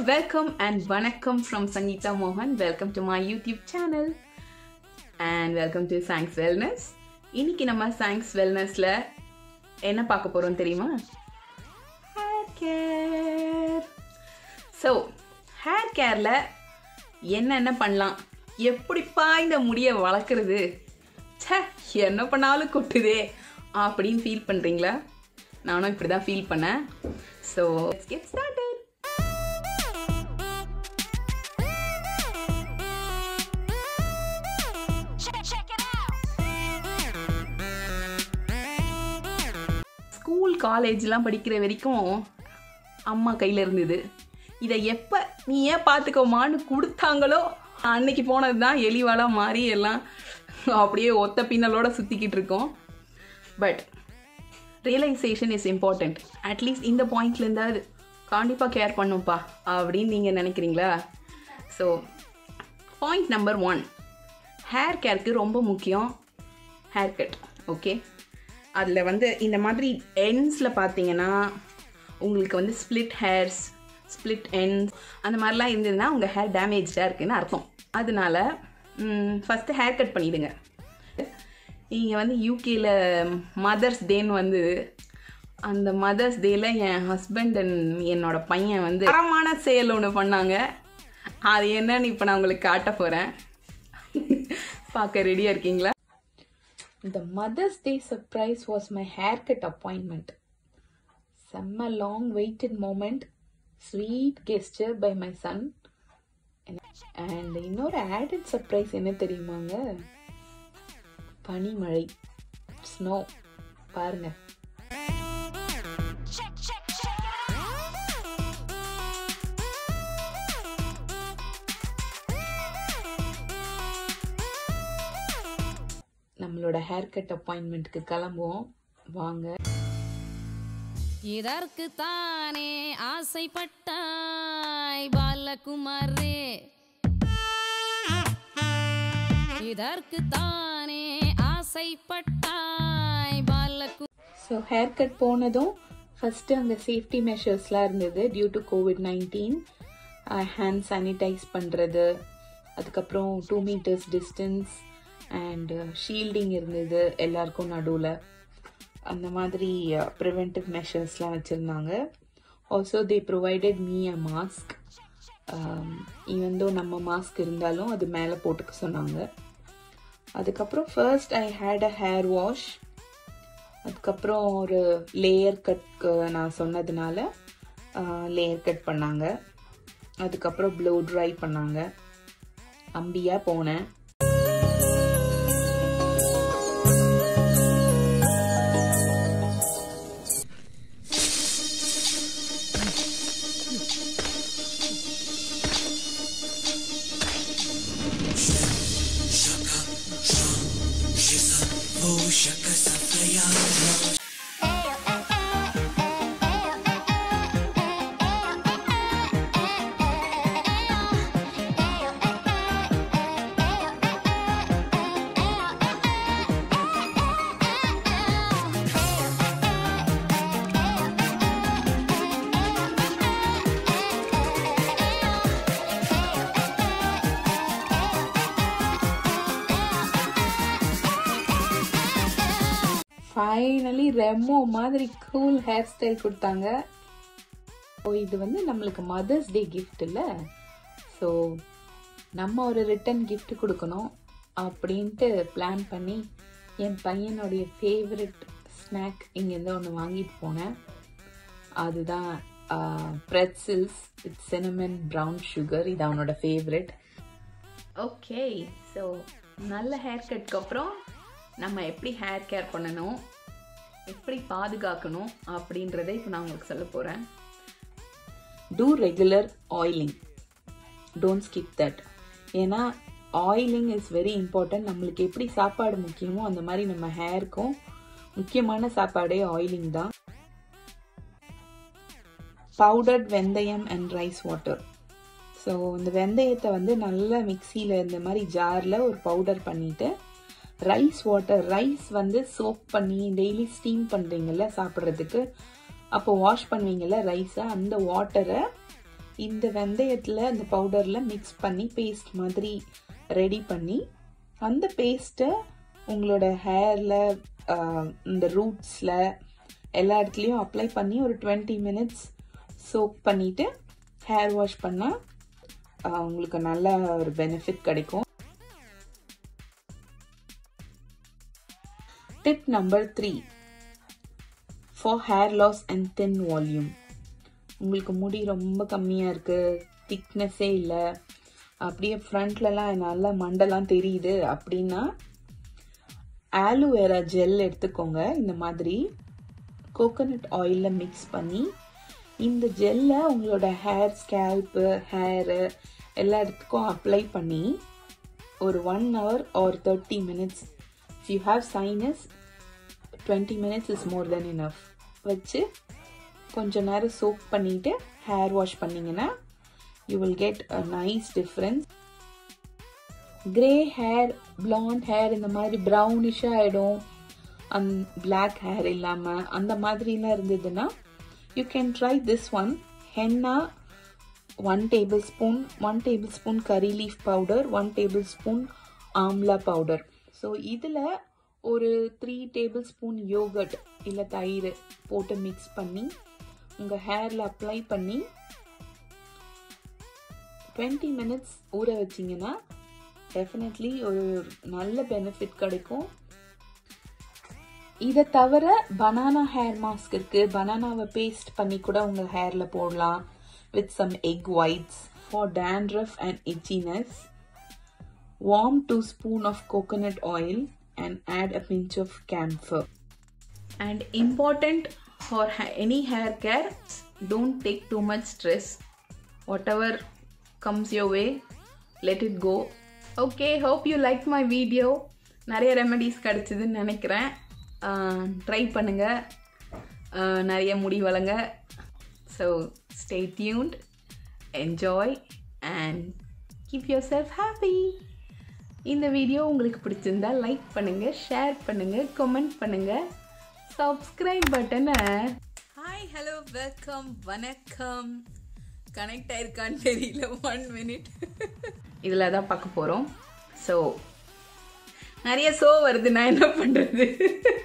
Welcome and வணக்கம் from Sangeetha மோகன் welcome to my YouTube channel and welcome to science wellness இன்னைக்கு நம்ம சயின்ஸ் வெல்னஸில் என்ன பார்க்க போகிறோம் தெரியுமா ஹேர் கேர் ஸோ ஹேர் கேரில் என்னென்ன பண்ணலாம் எப்படிப்பா இந்த முடியை வளர்க்குறது ச்சே என்ன பண்ணாலும் கொட்டுதே அப்படின்னு ஃபீல் பண்ணுறீங்களா நானும் இப்படி தான் ஃபீல் பண்ணேன் ஸோ கெட் ஸ்டார்டட் ஸ்கூல் காலேஜ்லாம் படிக்கிற வரைக்கும் அம்மா கையில் இருந்தது இதை எப்போ நீ ஏன் பார்த்துக்கோமான்னு கொடுத்தாங்களோ அன்னைக்கு போனது தான் எலிவாலாக மாறி எல்லாம் அப்படியே ஒத்த பின்னலோட சுற்றிக்கிட்டு இருக்கோம் but realisation is important at least இந்த பாயிண்ட்லேருந்தாவது கண்டிப்பாக கேர் பண்ணும்ப்பா அப்படின்னு நீங்கள் நினைக்கிறீங்களா so point number one hair கேருக்கு ரொம்ப முக்கியம் ஹேர் கட் ஓகே அதில் வந்து இந்த மாதிரி எண்ட்ஸில் பார்த்தீங்கன்னா உங்களுக்கு வந்து ஸ்ப்ளிட் ஹேர்ஸ் ஸ்ப்ளிட் எண்ட்ஸ் அந்த மாதிரிலாம் இருந்ததுன்னா உங்கள் ஹேர் டேமேஜாக இருக்குன்னு அர்த்தம் அதனால ஃபஸ்ட்டு ஹேர் கட் பண்ணிவிடுங்க நீங்கள் வந்து யூகேயில் மதர்ஸ் டேன்னு வந்து அந்த மதர்ஸ் டேயில் என் ஹஸ்பண்ட் அண்ட் என்னோட பையன் வந்து தரமான செயல் ஒன்று பண்ணாங்க அது என்னன்னு இப்போ நான் உங்களுக்கு காட்ட போகிறேன் பார்க்க ரெடியாக இருக்கீங்களா The Mother's Day surprise was my haircut appointment. செம்ம long waited moment sweet gesture by my son and இன்னொரு ஆடட் சர்ப்ரைஸ் என்ன தெரியுமாங்க பனிமழை ஸ்னோ பாருங்க நம்மளோட ஹேர் கட் அப்பாயின்மெண்ட்டுக்கு கிளம்புவோம் வாங்க இதற்கு தானே ஆசைப்பட்டாய் பாலகுமாரே இதற்கு தானே ஆசைப்பட்டாய் பாலகு ஸோ ஹேர் கட் போனதும் ஃபஸ்ட்டு அங்கே சேஃப்டி மெஷர்ஸ்லாம் இருந்தது due to COVID nineteen hand sanitise பண்ணுறது அதுக்கப்புறம் two metres distance and shielding இருந்தது எல்லாருக்கும் நடுவில் அந்த மாதிரி ப்ரிவென்டிவ் மெஷர்ஸ்லாம் வச்சுருந்தாங்க also they provided me a mask even though நம்ம மாஸ்க் இருந்தாலும் அது மேலே போட்டுக்க சொன்னாங்க அதுக்கப்புறம் first I had a hair wash அதுக்கப்புறம் ஒரு லேயர் கட்க்கு நான் சொன்னதுனால லேயர் கட் பண்ணாங்க அதுக்கப்புறம் ப்ளோ ட்ரை பண்ணாங்க அம்பியா போனேன் ஃபைனலி ரெமோ மாதிரி கூல் ஹேர் ஸ்டைல் கொடுத்தாங்க ஸோ இது வந்து நம்மளுக்கு மதர்ஸ் டே கிஃப்ட் இல்லை ஸோ நம்ம ஒரு ரிட்டன் கிஃப்ட் கொடுக்கணும் அப்படின்ட்டு பிளான் பண்ணி என் பையனுடைய ஃபேவரட் ஸ்நாக் இங்கேருந்து ஒன்று வாங்கிட்டு போனேன் அதுதான் pretzels with cinnamon brown sugar இது அவனோட ஃபேவரட் ஓகே ஸோ நல்ல ஹேர் கட்க்கு அப்புறம் நம்ம எப்படி ஹேர் கேர் பண்ணணும் எப்படி பாதுகாக்கணும் அப்படின்றத இப்போ நான் உங்களுக்கு சொல்ல போகிறேன் two regular oiling don't skip that ஏன்னா ஆயிலிங் இஸ் வெரி இம்பார்ட்டன்ட் நம்மளுக்கு எப்படி சாப்பாடு முக்கியமோ அந்த மாதிரி நம்ம ஹேருக்கும் முக்கியமான சாப்பாடே ஆயிலிங் தான் பவுடர்ட் வெந்தயம் அண்ட் ரைஸ் வாட்டர் ஸோ இந்த வெந்தயத்தை வந்து நல்லா மிக்சியில் இந்த மாதிரி ஜாரில் ஒரு பவுடர் பண்ணிவிட்டு ரைஸ் வாட்டர் ரைஸ் வந்து சோப் பண்ணி டெய்லி ஸ்டீம் பண்ணுறீங்கல்ல சாப்பிட்றதுக்கு அப்போ வாஷ் பண்ணுவீங்கல்ல ரைஸை அந்த வாட்டரை இந்த வெந்தயத்தில் இந்த பவுடரில் மிக்ஸ் பண்ணி பேஸ்ட் மாதிரி ரெடி பண்ணி அந்த பேஸ்ட்டை உங்களோட ஹேரில் இந்த ரூட்ஸில் எல்லா இடத்துலையும் அப்ளை பண்ணி ஒரு டுவெண்ட்டி மினிட்ஸ் சோக் பண்ணிவிட்டு ஹேர் வாஷ் பண்ணால் உங்களுக்கு நல்ல ஒரு பெனிஃபிட் கிடைக்கும் tip number three for hair loss and thin volume உங்களுக்கு முடி ரொம்ப கம்மியாக இருக்குது திக்னஸே இல்லை அப்படியே ஃப்ரண்ட்லலாம் நல்லா மண்டெல்லாம் தெரியுது அப்படின்னா ஆலுவேரா ஜெல் எடுத்துக்கோங்க இந்த மாதிரி கோகோனட் ஆயிலில் மிக்ஸ் பண்ணி இந்த ஜெல்லை உங்களோட ஹேர் ஸ்கேல்ப்பு ஹேரு எல்லா இடத்துக்கும் அப்ளை பண்ணி ஒரு one hour or thirty minutes if you have sinus twenty minutes is more then enough வச்சு கொஞ்ச நேரம் சோப் பண்ணிவிட்டு ஹேர் வாஷ் பண்ணிங்கன்னா you will get a nice difference grey hair blonde hair இந்த மாதிரி ப்ரௌனிஷாக ஆகிடும் அந் பிளாக் ஹேர் இல்லாமல் அந்த மாதிரிலாம் இருந்ததுன்னா you can try this one henna one tablespoon one tablespoon curry leaf powder one tablespoon amla powder so இதில் ஒரு த்ரீ டேபிள் ஸ்பூன் யோகட் இல்லை தயிர் போட்டு மிக்ஸ் பண்ணி உங்கள் ஹேரில் அப்ளை பண்ணி டுவெண்ட்டி மினிட்ஸ் ஊற வச்சிங்கன்னா டெஃபினெட்லி ஒரு நல்ல பெனிஃபிட் கிடைக்கும் இதை தவிர பனானா ஹேர் மாஸ்க் இருக்கு பனானாவை பேஸ்ட் பண்ணி கூட உங்க ஹேர்ல போடலாம் with some egg whites for dandruff and itchiness warm 2 spoon of coconut oil and add a pinch of camphor and important for ha- any hair care don't take too much stress whatever comes your way let it go okay hope you liked my video நிறைய remedies கிடச்சிதுன்னு நினைக்கிறேன் try பண்ணுங்க ஆஹ் நிறைய முடி வளங்க so stay tuned enjoy and keep yourself happy இந்த video உங்களுக்கு பிடிச்சிருந்தா லைக் பண்ணுங்க ஷேர் பண்ணுங்க கமெண்ட் பண்ணுங்க சப்ஸ்கிரைப் பட்டனை ஹாய் ஹலோ வெல்கம் வணக்கம் கனெக்ட் ஆயிருக்கான்னு தெரியல ஒன் மினிட் இதில் தான் பார்க்க போகிறோம் ஸோ நிறைய ஷோ வருது நான் என்ன பண்ணுறது